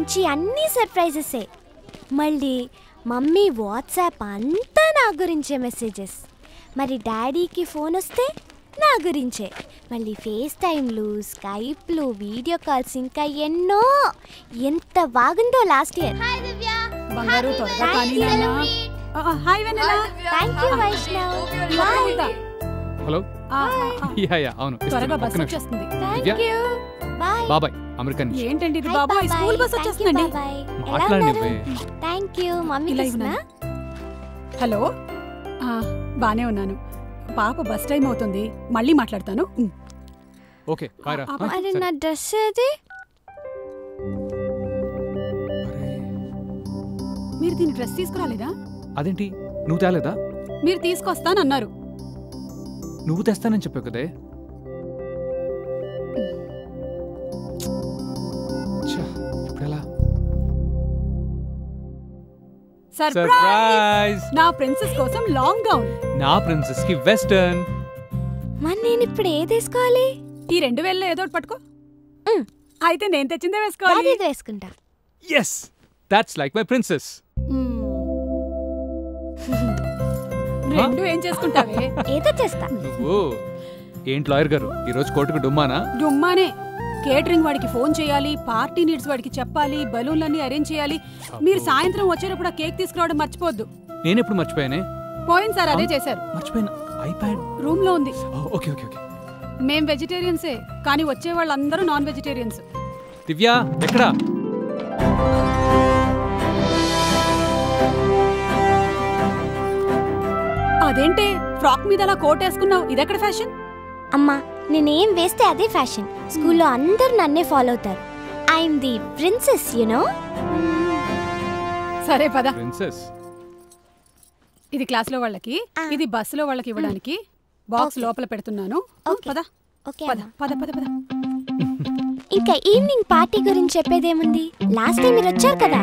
నుంచి అన్నీ సర్ప్రైజెసే మళ్ళీ మమ్మీ వాట్సాప్ అంతా నా గురించే మెసేజెస్ మరి డాడీకి ఫోన్ వస్తే నా గురించే మళ్ళీ ఫేస్ టైంలు స్కైప్లు వీడియో కాల్స్ ఇంకా ఎన్నో ఎంత బాగుందో లాస్ట్ ఇయర్ బంగారు త్వరగా కానీ నాన్న. ఆ, ఆ, hi Vennela thank you Vaishnav bye. Hello ఆ, ఆ, ఆ. యా యా అవును త్వరగా ఇస్తున్నాను. బస్ ఒక్క నిమిషం వచ్చేస్తుంది థ్యాంక్ యూ బాయ్ బాబాయ్ అమెరికన్ నుంచి. ఏంటండి ఇది బాబాయ్ స్కూల్ బస్ వచ్చేస్తుందండి మాట్లాడనివ్వే. థ్యాంక్ యూ మమ్మీ ఇలా ఇవ్వనా? హలో ఆ, బానే ఉన్నాను పాప బస్ టైం అవుతుంది మళ్ళీ మాట్లాడతాను ఉమ్. ఓకే బాయ్ రా ఆ, ఆ, అరే సరే. నా డ్రెస్ ఏది అరే, మీరు దీని డ్రెస్ తీసుకురాలేదా అదేంటి నువ్వు తేలేదా మీరు తీసుకొస్తానన్నారు నువ్వు తెస్తానని చెప్పావు కదే ఛా, ఇప్పుడెలా సర్ప్రైజ్ సర్ప్రైజ్ నా ప్రిన్సెస్ కోసం లాంగ్ గౌన్ నా ప్రిన్సెస్ కి వెస్టర్న్ మరి నేను ఇప్పుడు ఏది వేసుకోవాలి ఈ రెండు వేలలో ఏదో ఒకటి పట్టుకో ఉమ్. అయితే నేను తెచ్చిందే వేసుకోవాలి డాడీది వేసుకుంటా yes that's like my princess um. రెండు ఏం చేసుకుంటావే ఏదో చేస్తా నువ్వు ఏంటి లాయర్ గారు ఈరోజు కోర్టుకు డుమ్మానా డుమ్మానే కేటరింగ్ వాడికి ఫోన్ చేయాలి పార్టీ నీడ్స్ వాడికి చెప్పాలి బలూన్లన్నీ అరేంజ్ చేయాలి మీరు సాయంత్రం వచ్చేటప్పుడు ఆ కేక్ తీసుకురావడం మర్చిపోవద్దు నేనెప్పుడు మర్చిపోయానే పోయిన సార్ అదే చేశారు మర్చిపోయినా ఐప్యాడ్ రూమ్ లో ఉంది ఓకే ఓకే ఓకే మేం వెజిటేరియన్సే కానీ వచ్చే వాళ్ళందరూ నాన్ వెజిటేరియన్స్ దివ్య ఎక్కడా అదేంటే ఫ్రాక్ మీద అలా కోట్ వేసుకున్నావు ఇదెక్కడ ఫ్యాషన్ అమ్మా నేనేం వేస్తే అదే ఫ్యాషన్ స్కూల్లో అందరు నన్నే ఫాలో అవుతారు ఐఎమ్ ది ప్రిన్సెస్ యునో సరే పద ప్రిన్సెస్ ఇది క్లాస్ లో వాళ్ళకి ఆ. ఇది బస్సులో వాళ్ళకి ఇవ్వడానికి బాక్స్ ఓకే. లోపల పెడుతున్నాను ఓకే. పద ఓకే పద అమ్మా పద పద పద ఇంకా ఈవినింగ్ పార్టీ గురించి చెప్పేదేముంది లాస్ట్ టైం మీరు వచ్చారు కదా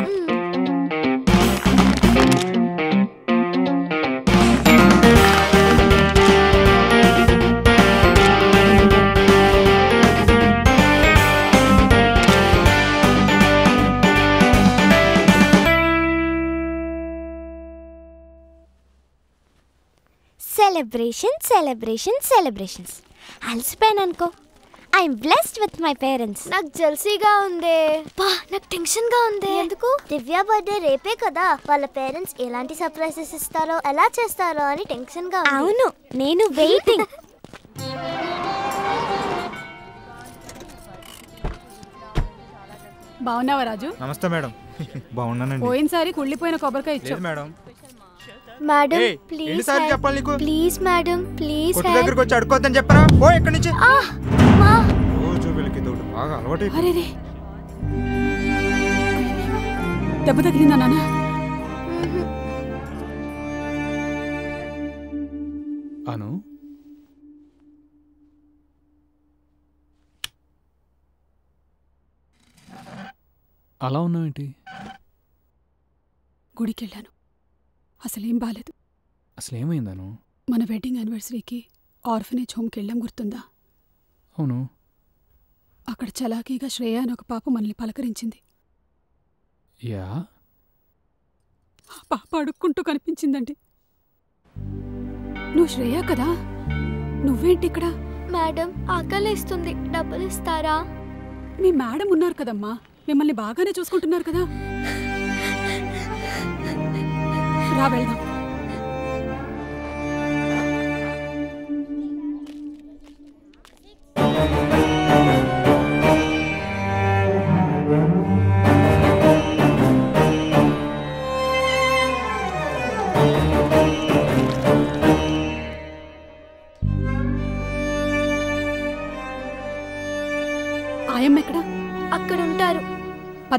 సెలబ్రేషన్ సెలబ్రేషన్ సెలబ్రేషన్స్ అలసిపోయాను అనుకో I'm blessed with my parents నాకు జెల్సీగా ఉంది బా నాకు టెన్షన్ గా ఉంది ఎందుకు దివ్య బర్త్డే రేపే కదా వాళ్ళ పేరెంట్స్ ఎలాంటి సర్ప్రైజెస్ ఇస్తారో ఎలా చేస్తారో అని టెన్షన్ గా ఉంది అవును నేను వెయిటింగ్ బాగున్నావా రాజు నమస్తే మేడం బాగున్నానండి పోయినసారి కుళ్ళిపోయిన కొబ్బరికాయ లేదు ఇచ్చావు మేడం మేడం ఏయ్, ప్లీజ్ ఎన్నిసార్లు చెప్పాలి నీకు ప్లీజ్ మేడం ప్లీజ్ కొట్టు దగ్గరికి వచ్చి అడుకోవద్దని చెప్పరా ఓ ఎక్కడి నుంచి మా రోజు వీళ్ళకి తోడు బాగా అలవాటు అరే రే దెబ్బ తగిలిందా నాన్న అను అలా ఉన్నావేంటి గుడికి వెళ్ళాను అసలేం బాలేదు అసలు ఏమైందను మన వెడ్డింగ్ యానివర్సరీకి ఆర్ఫనేజ్ హోమ్కి వెళ్ళాం గుర్తుందా అవును అక్కడ చలాకీగా శ్రేయ అని ఒక పాప మనల్ని పలకరించింది యా ఆ పాప అడుక్కుంటూ కనిపించిందండి నువ్వు శ్రేయ కదా నువ్వేంటి ఇక్కడ మేడం ఆకలిస్తుంది డబ్బులు ఇస్తారా మీ మేడం ఉన్నారు కదమ్మా మిమ్మల్ని బాగానే చూసుకుంటున్నారు కదా రా వెళ్దాం ఆయమ్మ ఎక్కడ అక్కడ ఉంటారు పద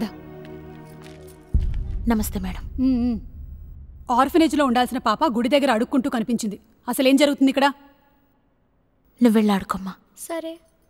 నమస్తే మేడం ఉమ్, ఉమ్. ఆర్ఫనేజ్లో ఉండాల్సిన పాప గుడి దగ్గర అడుక్కుంటూ కనిపించింది అసలేం జరుగుతుంది ఇక్కడ నువ్వు వెళ్ళి ఆడుకోమ్మా సరే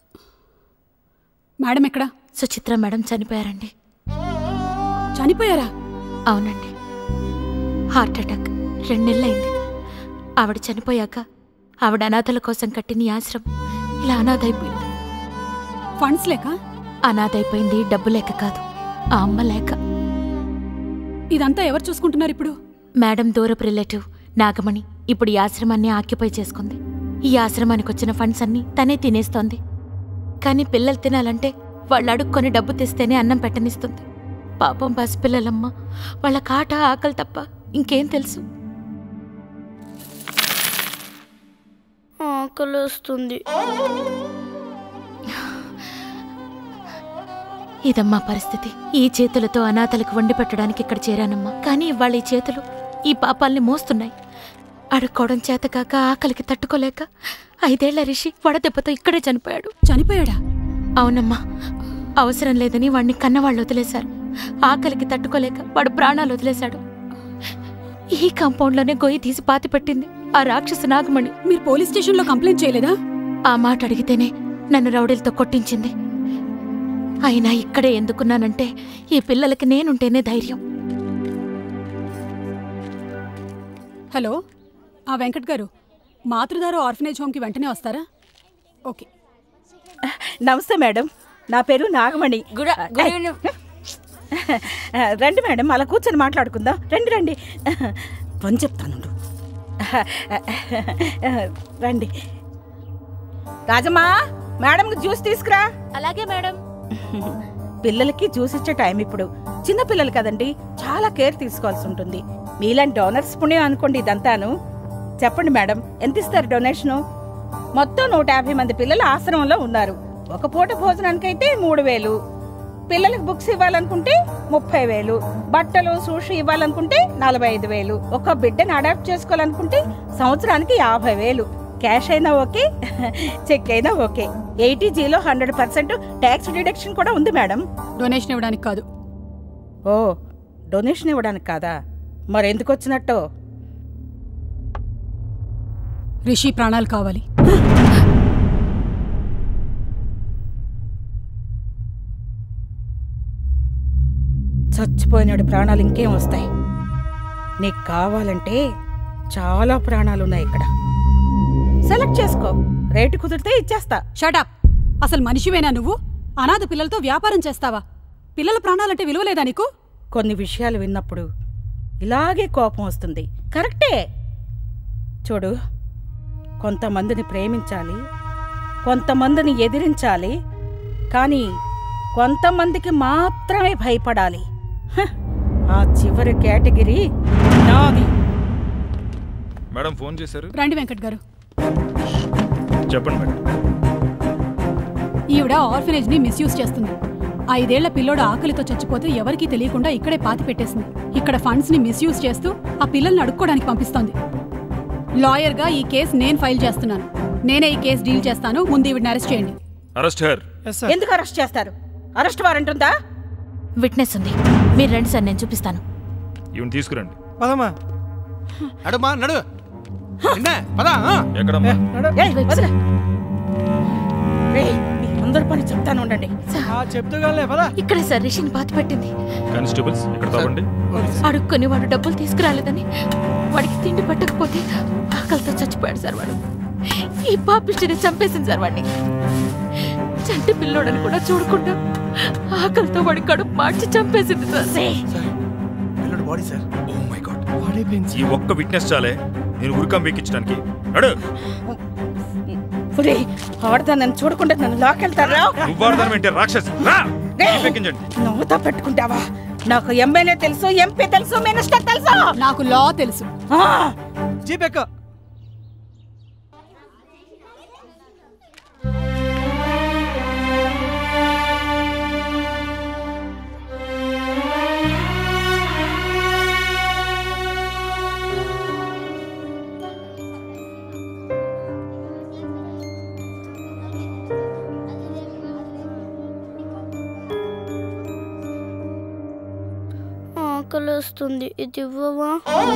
మేడం ఎక్కడ సుచిత్ర మేడం చనిపోయారండి చనిపోయారా అవునండి హార్ట్ అటాక్ రెండు నెలలైంది ఆవిడ చనిపోయాక ఆవిడ అనాథల కోసం కట్టిన ఈ ఆశ్రమం ఇలా అనాథ అయిపోయింది ఫండ్స్ లేక అనాథ అయిపోయింది డబ్బు లేక కాదు ఆ అమ్మ లేక ఇదంతా ఎవరు చూసుకుంటున్నారు ఇప్పుడు మేడం దూరపు రిలేటివ్ నాగమణి ఇప్పుడు ఈ ఆశ్రమాన్ని ఆక్యుపై చేసుకుంది ఈ ఆశ్రమానికి వచ్చిన ఫండ్స్ అన్నీ తనే తినేస్తోంది కానీ పిల్లలు తినాలంటే వాళ్ళు అడుక్కొని డబ్బు తెస్తేనే అన్నం పెట్టనిస్తుంది పాపం పసిపిల్లలమ్మ వాళ్ళ కాట ఆకలి తప్ప ఇంకేం తెలుసు ఆకలి వస్తుంది ఇదమ్మా పరిస్థితి ఈ చేతులతో అనాథలకు వండి పెట్టడానికి ఇక్కడ చేరానమ్మా కానీ ఇవాళ ఈ చేతులు ఈ పాపాల్ని మోస్తున్నాయి అడుక్కోవడం చేతకాక ఆకలికి తట్టుకోలేక ఐదేళ్ల రిషి వడదెబ్బతో ఇక్కడే చనిపోయాడు చనిపోయాడా అవునమ్మా అవసరం లేదని వాణ్ణి కన్నవాళ్ళు వదిలేశారు ఆకలికి తట్టుకోలేక వాడు ప్రాణాలు వదిలేశాడు ఈ కాంపౌండ్లోనే గొయ్యి తీసి పాతి పెట్టింది ఆ రాక్షస నాగమణి మీరు పోలీస్ స్టేషన్లో కంప్లైంట్ చేయలేదా ఆ మాట అడిగితేనే నన్ను రౌడీలతో కొట్టించింది అయినా ఇక్కడే ఎందుకున్నానంటే ఈ పిల్లలకి నేనుంటేనే ధైర్యం హలో ఆ వెంకట్ గారు మాతృధార ఆర్ఫనేజ్ హోమ్కి వెంటనే వస్తారా ఓకే నమస్తే మేడం నా పేరు నాగమణి గుడ్ గుడ్ ఈవినింగ్ రండి మేడం అలా కూర్చొని మాట్లాడుకుందాం రండి రండి పని చెప్తానుండు రండి రాజమ్మా మేడంకి జ్యూస్ తీసుకురా అలాగే మేడం పిల్లలకి జ్యూస్ ఇచ్చే టైం ఇప్పుడు చిన్న పిల్లలు కదండి చాలా కేర్ తీసుకోవాల్సి ఉంటుంది మీలాంటి డోనర్స్ పుణ్యం అనుకోండి ఇదంతాను చెప్పండి మేడం ఎంత ఇస్తారు డొనేషను మొత్తం నూట యాభై మంది పిల్లలు ఆశ్రమంలో ఉన్నారు ఒక పూట భోజనానికైతే మూడు వేలు పిల్లలకు బుక్స్ ఇవ్వాలనుకుంటే ముప్పై వేలు బట్టలు సూషి ఇవ్వాలనుకుంటే నలభై ఐదు వేలు ఒక బిడ్డను అడాప్ట్ చేసుకోవాలనుకుంటే సంవత్సరానికి యాభై వేలు క్యాష్ అయినా ఓకే చెక్ అయినా ఓకే ఎయిటీజీలో హండ్రెడ్ పర్సెంట్ ట్యాక్స్ డిడక్షన్ కూడా ఉంది మేడం డొనేషన్ ఇవ్వడానికి కాదు ఓ డొనేషన్ ఇవ్వడానికి కాదా మరెందుకు వచ్చినట్టు రిషి ప్రాణాలు కావాలి చచ్చిపోయినాడు ప్రాణాలు ఇంకేం వస్తాయి నీకు కావాలంటే చాలా ప్రాణాలు ఉన్నాయి ఇక్కడ సెలెక్ట్ చేసుకో రేటు కుదిరితే ఇచ్చేస్తా షటప్ అసలు మనిషివేనా నువ్వు అనాథ పిల్లలతో వ్యాపారం చేస్తావా పిల్లల ప్రాణాలంటే విలువలేదా నీకు కొన్ని విషయాలు విన్నప్పుడు ఇలాగే కోపం వస్తుంది కరెక్టే చూడు కొంతమందిని ప్రేమించాలి కొంతమందిని ఎదిరించాలి కానీ కొంతమందికి మాత్రమే భయపడాలి హ, ఆ చివరి కేటగిరీ నాది మేడం ఫోన్ చేశారు రండి వెంకట్ గారు చెప్పండి మేడం ఈవిడ ఆర్ఫనేజ్ ని మిస్యూజ్ చేస్తుంది ఐదేళ్ల పిల్లోడు ఆకలితో చచ్చిపోతే ఎవరికీ తెలియకుండా ఇక్కడే పాతి పెట్టేసింది ఇక్కడ ఫండ్స్ ని మిస్యూజ్ చేస్తూ ఆ పిల్లల్ని అడుక్కోవడానికి పంపిస్తోంది లాయర్ గా ఈ కేసు నేను ఫైల్ చేస్తున్నాను నేనే ఈ కేసు డీల్ చేస్తాను ముందు ఈవిడని అరెస్ట్ చేయండి అరెస్ట్ హర్ ఎందుకు అరెస్ట్ చేస్తారు అరెస్ట్ వారెంట్ ఉందా విట్నెస్ ఉంది మీరు రండి సార్ నేను చూపిస్తాను ఇవన్నీ తీసుకురండి పదమ్మా నడుమా నడు నిన్న పదా ఆ. ఎక్కడమ్మా ఏయ్, వదిలే. ఏయ్, మీ అందరి పని చెప్తాను ఉండండి చెప్తూగానే పదా ఇక్కడే సార్ రిషిని పాతి పెట్టింది కానిస్టేబుల్స్ ఇక్కడ తాపండి అడుక్కొని వాడు డబ్బులు తీసుకురాలేదని వాడికి తిండి పెట్టకపోతే ఆకలితో చచ్చిపోయాడు సార్ వాడు ఈ పాపిష్టిని చంపేసింది సార్ వాడిని చంటి పిల్లోడని కూడా చూడకుండా ఆకలితో వాడి కడుపు మార్చి చంపేసింది సార్ పిల్లడు body sir oh my God ఈ ఒక్క విట్నెస్ చాలే నేను ఉరికం వెక్కించడానికి నడు ఒరేయ్, ఆడదా నన్ను చూడకుండా నన్ను లాకెళ్తారా నువ్వు వాడదానం ఏంటి రాక్షస్ రా వెక్కించండి నువ్వుతో పెట్టుకుంటావా నాకు ఎమ్మెల్యే తెలుసు ఎంపీ తెలుసు మినిస్టర్ తెలుసు నాకు లా తెలుసు ఆ, జీపెక్క ఆకలి వస్తుంది ఇది ఇవ్వవా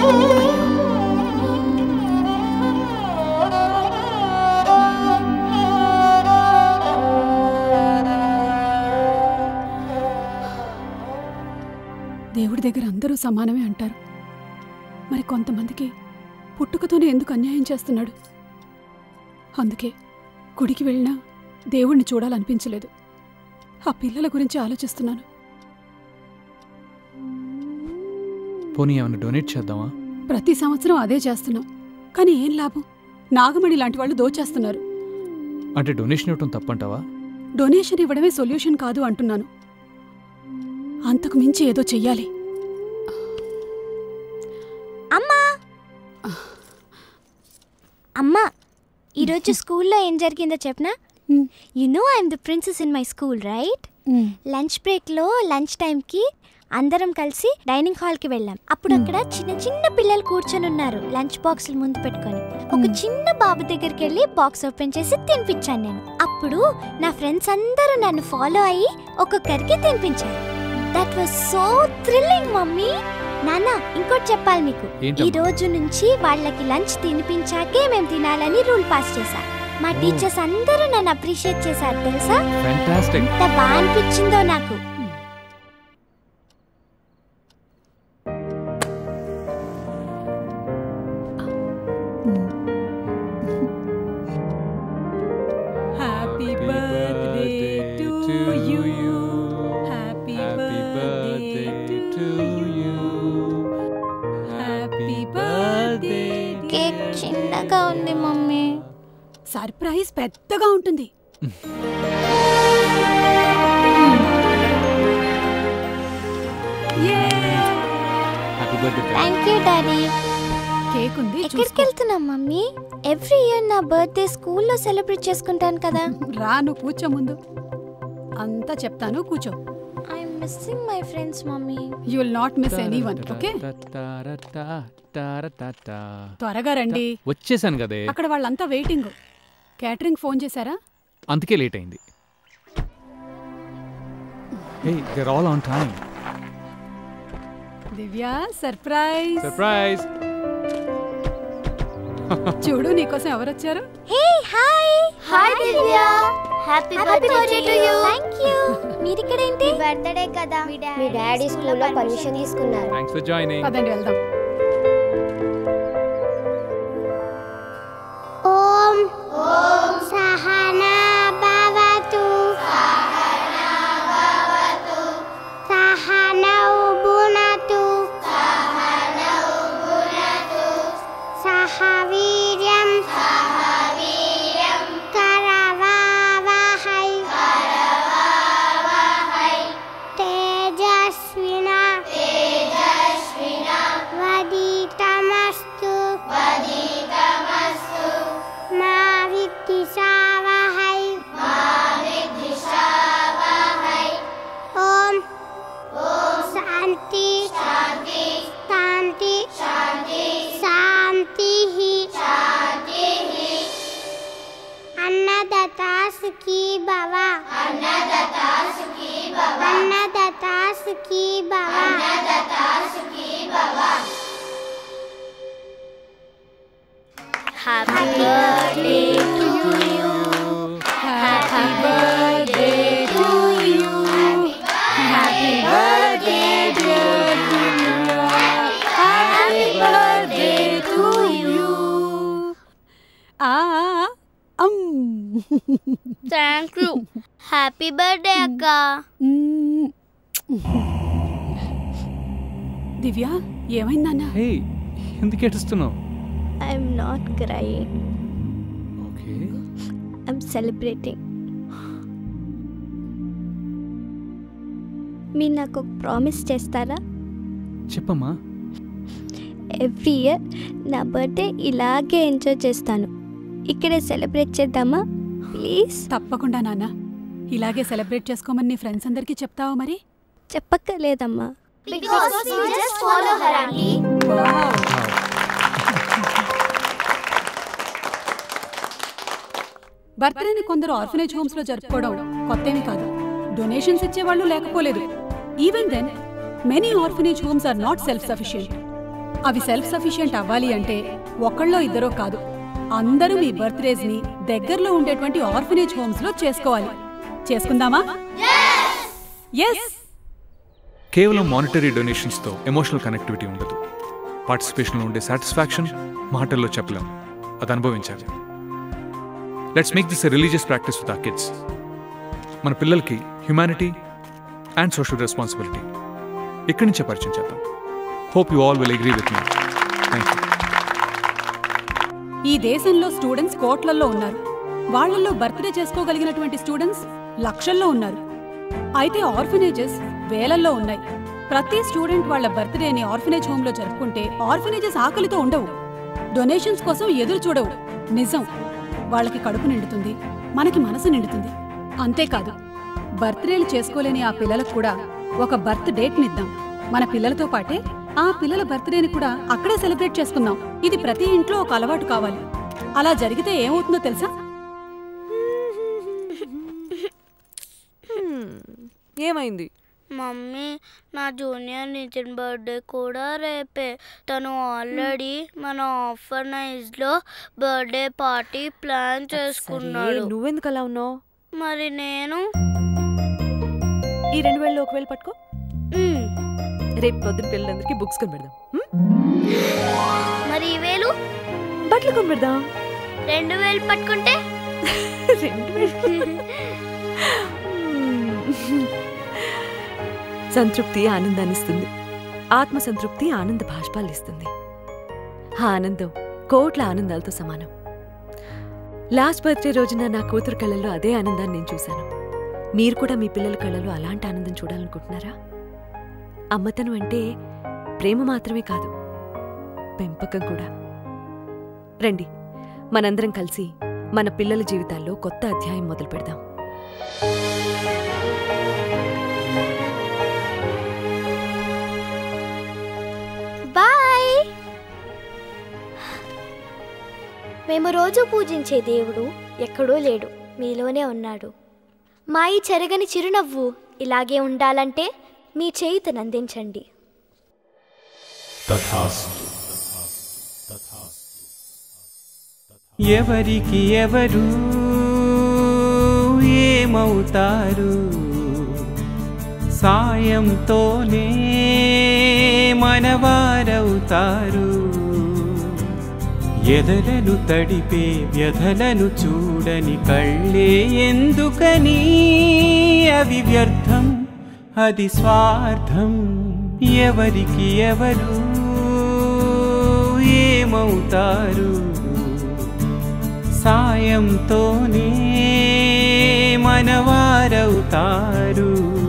దేవుడి దగ్గర అందరూ సమానమే అంటారు మరి కొంతమందికి పుట్టుకతోనే ఎందుకు అన్యాయం చేస్తున్నాడు అందుకే గుడికి వెళ్ళినా దేవుణ్ణి చూడాలనిపించలేదు ఆ పిల్లల గురించి ఆలోచిస్తున్నాను పోనీ ఏమైనా డొనేట్ చేద్దామా ప్రతి సంవత్సరం అదే చేస్తున్నాం కానీ ఏం లాభం నాగమణి లాంటి వాళ్ళు దోచేస్తున్నారు అంటే డొనేషన్ ఇవ్వటం తప్పంటావా డొనేషన్ ఇవ్వడమే సొల్యూషన్ కాదు అంటున్నాను అంతకు మించి ఏదో చెయ్యాలి అమ్మా అమ్మా ఈరోజు స్కూల్లో ఏం జరిగిందో చెప్పనా you know I'm the princess in my school right lunch బ్రేక్లో లంచ్ టైంకి అందరం కలిసి డైనింగ్ హాల్కి వెళ్ళాం అప్పుడు అక్కడ చిన్న చిన్న పిల్లలు కూర్చొని ఉన్నారు లంచ్ బాక్సులు ముందు పెట్టుకొని ఒక చిన్న బాబు దగ్గరికి వెళ్ళి బాక్స్ ఓపెన్ చేసి తినిపించాను నేను అప్పుడు నా ఫ్రెండ్స్ అందరూ నన్ను ఫాలో అయ్యి ఒక్కొక్కరికి తినిపించారు that was so thrilling mummy నాన్న ఇంకోటి చెప్పాలి మీకు ఏంటమ్మా? ఈ రోజు నుంచి వాళ్ళకి లంచ్ తినిపించాకే మేము తినాలని రూల్ పాస్ చేశా మా ఓ. టీచర్స్ అందరూ నన్ను అప్రిషియేట్ చేశారు తెలుసా ఫ్యాంటాస్టిక్ ఎంత బాగా అనిపించిందో నాకు happy birthday to you happy birthday to you happy birthday cake చిన్నగా ఉంది మమ్మీ సర్ప్రైజ్ పెద్దగా ఉంటుంది happy birthday thank you daddy cake ఉంది ఎక్కడికి వెళ్తున్నాం మమ్మీ ఎవ్రీ ఇయర్ నా బర్త్డే స్కూల్లో సెలబ్రేట్ చేసుకుంటాను కదా రా నువ్వు కూర్చో ముందు అంతా చెప్తాను కూర్చో I'm missing my friends mummy you will not miss any one okay త్వరగా రండి వచ్చేసాను కదే అక్కడ వాళ్ళంతా వెయిటింగ్ క్యాటరింగ్ ఫోన్ చేశారా అందుకే లేట్ అయింది hey there all on time Divya surprise surprise చూడు నీకోసం ఎవరు వచ్చారు hey hi hi Divya happy birthday to you thank you మీరు ఇక్కడ ఏంటి బర్త్డే కదా మీ డాడీ స్కూల్లో పర్మిషన్ తీసుకున్నారు థ్యాంక్స్ ఫర్ జాయినింగ్ పదండి వెళ్దాం ఓం ఓం సహనా భవతు సహనౌ భునతు సహ వీర్యం కరవావహై తేజస్వినా వదితమస్తు మా విద్విషావహై ఓం శాంతి శాంతి శాంతి అన్నదతా సుఖీ భవ అన్నదతా సుఖీ భవ happy birthday to you happy birthday to you happy birthday happy birthday to you ah um. Thank you happy birthday అక్క మ్మ్. దివ్య ఏమైందన్నా హే ఎందుకు ఏడుస్తున్నావు I'm not crying okay I'm celebrating మీరు నాకు ఒక ప్రామిస్ చేస్తారా చెప్పమ్మా ఎవ్రీ ఇయర్ నా బర్త్డే ఇలాగే ఎంజాయ్ చేస్తాను ఇక్కడే సెలబ్రేట్ చేద్దామా ప్లీజ్ తప్పకుండా నాన్న ఇలాగే సెలబ్రేట్ చేసుకోమని నీ ఫ్రెండ్స్ అందరికీ చెప్తావా మరి చెప్పక్కర్లేదమ్మా because you just follow her aunty బర్త్డేని కొందరు ఆర్ఫనేజ్ హోమ్స్ లో జరుపుకోవడం కొత్తేమి కాదు డొనేషన్స్ ఇచ్చేవాళ్ళు లేకపోలేదు even then many orphanage homes are not self sufficient అవి సెల్ఫ్ సఫిషియెంట్ అవ్వాలి అంటే ఒకళ్ళో ఇద్దరో కాదు అందరూ మీ బర్త్డేస్ ని దగ్గరలో ఉండేటువంటి ఆర్ఫనేజ్ హోమ్స్ లో చేసుకోవాలి చేసుకుందామా ఎస్ కేవలం మానిటరీ డొనేషన్స్తో ఎమోషనల్ కనెక్టివిటీ ఉండదు పార్టిసిపేషన్లో ఉండే సాటిస్ఫాక్షన్ మాటల్లో చెప్పలేం అది అనుభవించాలి let's make this a religious practice with ah kids మన పిల్లలకి హ్యుమానిటీ అండ్ సోషల్ రెస్పాన్సిబిలిటీ ఇక్కడి నుంచే పరిచయం చేద్దాం hope you all will agree with me thank you ఈ దేశంలో స్టూడెంట్స్ కోట్లల్లో ఉన్నారు వాళ్ళల్లో బర్త్డే చేసుకోగలిగినటువంటి స్టూడెంట్స్ లక్షల్లో ఉన్నారు అయితే ఆర్ఫనేజెస్ వేలల్లో ఉన్నాయి ప్రతి స్టూడెంట్ వాళ్ళ బర్త్డేని ఆర్ఫనేజ్ హోమ్లో జరుపుకుంటే ఆర్ఫనేజెస్ ఆకలితో ఉండవు డొనేషన్స్ కోసం ఎదురు చూడవు నిజం వాళ్ళకి కడుపు నిండుతుంది మనకి మనసు నిండుతుంది అంతేకాదు బర్త్డేలు చేసుకోలేని ఆ పిల్లలకు కూడా ఒక బర్త్ డేట్నిద్దాం మన పిల్లలతో పాటే ఆ పిల్లల బర్త్డేని కూడా అక్కడే సెలబ్రేట్ చేసుకుందాం ఇది ప్రతి ఇంట్లో ఒక అలవాటు కావాలి అలా జరిగితే ఏమవుతుందో తెలుసా ఏమైంది మమ్మీ నా జూనియర్ నితిన్ బర్త్డే కూడా రేపే తను ఆల్రెడీ మన ఆర్ఫనైజ్ లో బర్త్డే పార్టీ ప్లాన్ చేసుకున్నాడు నువ్వెందుకు అలా ఉన్నావు మరి నేను ఈ రెండు వేలలో ఒకవేళ పట్టుకో రేపు పొద్దున పిల్లలందరికీ బుక్స్ కొని పెడదాం హ్మ్? మరి ఈ వేలు బట్టలు కొని పెడదాం రెండు వేలు పట్టుకుంటే రెండు వేలు సంతృప్తి ఆనందాన్ని ఇస్తుంది ఆత్మ సంతృప్తి ఆనంద భాష్పాలు ఇస్తుంది ఆ ఆనందం కోట్ల ఆనందాలతో సమానం లాస్ట్ బర్త్డే రోజున నా కూతురు కళ్ళల్లో అదే ఆనందాన్ని నేను చూశాను మీరు కూడా మీ పిల్లల కళ్ళలో అలాంటి ఆనందం చూడాలనుకుంటున్నారా అమ్మతనం అంటే ప్రేమ మాత్రమే కాదు పెంపకం కూడా రండి మనందరం కలిసి మన పిల్లల జీవితాల్లో కొత్త అధ్యాయం మొదలు పెడదాం బాయ్ మేము రోజు పూజించే దేవుడు ఎక్కడో లేడు మీలోనే ఉన్నాడు మా ఈ చెరగని చిరునవ్వు ఇలాగే ఉండాలంటే మీ చేయితనందించండి ఎవరికి ఎవరు ఏమవుతారు సాయంతోనే మనవారవుతారు ఎదలను తడిపే వ్యధలను చూడని కళ్ళే ఎందుకని అవి వ్యర్థం అది స్వార్థం ఎవరికి ఎవరు ఏమవుతారు సాయంతోనే మనవారవుతారు